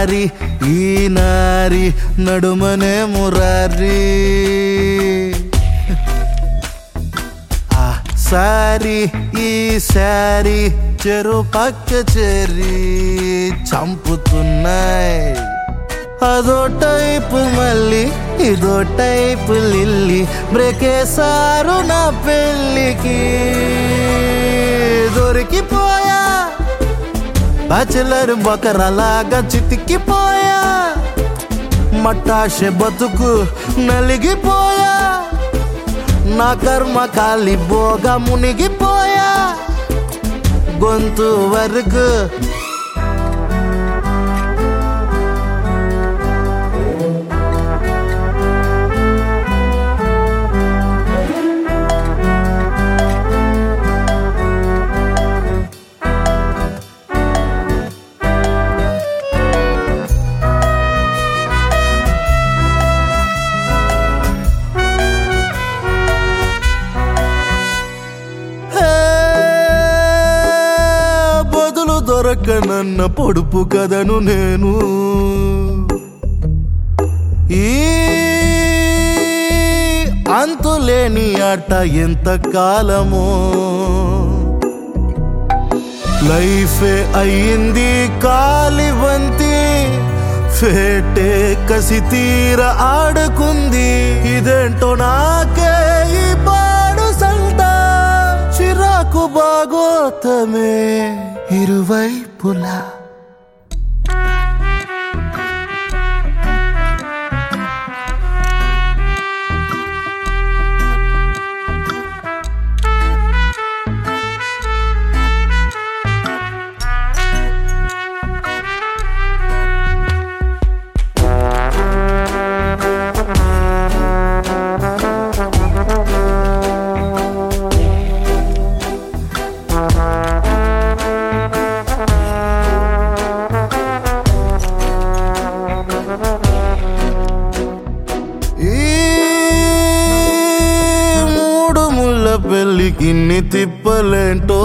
సారి ఈ నారి నడుమనే మురారి ఆ సారి ఈ సారి చెరు పక్క చేరి చంపుతున్నాయి అదో టైపు మళ్ళీ ఇదో టైపు లిల్లి బ్రేకేసారు నా పెళ్ళికి దొరికిపోయా బ్యాచిలర్ బకరలాగా చితికిపోయా మట్టాష బతుకు నలిగిపోయా నా కర్మ కాలిపోగా మునిగిపోయా గొంతు వరకు హే, బదులు దొరకనన్న పొడుపు కథను నేను ఈ అంతులేని ఆట ఎంత కాలమో లైఫే అయ్యింది కాలివంతి ఫేటే కసి తీర ఆడుకుంది ఇదేంటో నాకే ఈ పాడు సంత చిరాకు బాగోతమే ఇరువైపులా ఈ మూడు ముళ్ళ పెళ్ళికి ఇన్ని తిప్పలేంటో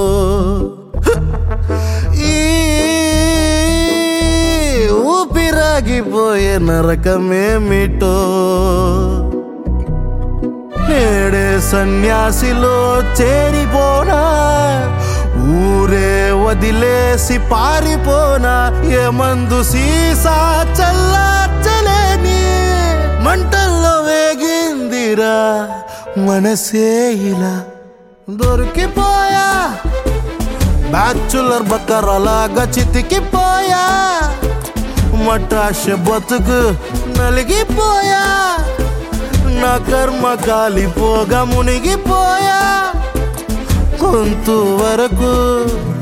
ఈ ఊపిరాగిపోయే నరకమేమిటో నేడే సన్యాసిలో చేరిపోనా ఊరే వదిలేసి పారిపోనా ఏ మందు సీసా చల్లార్చలేని మంటల్లో వేగిందిరా మనసే ఇలా దొరికిపోయా బ్యాచులర్ బక్కరలాగా చితికిపోయా మటాష బతుకు నలిగిపోయా నా కర్మ కాలిపోగా మునిగిపోయా కొంత వరకు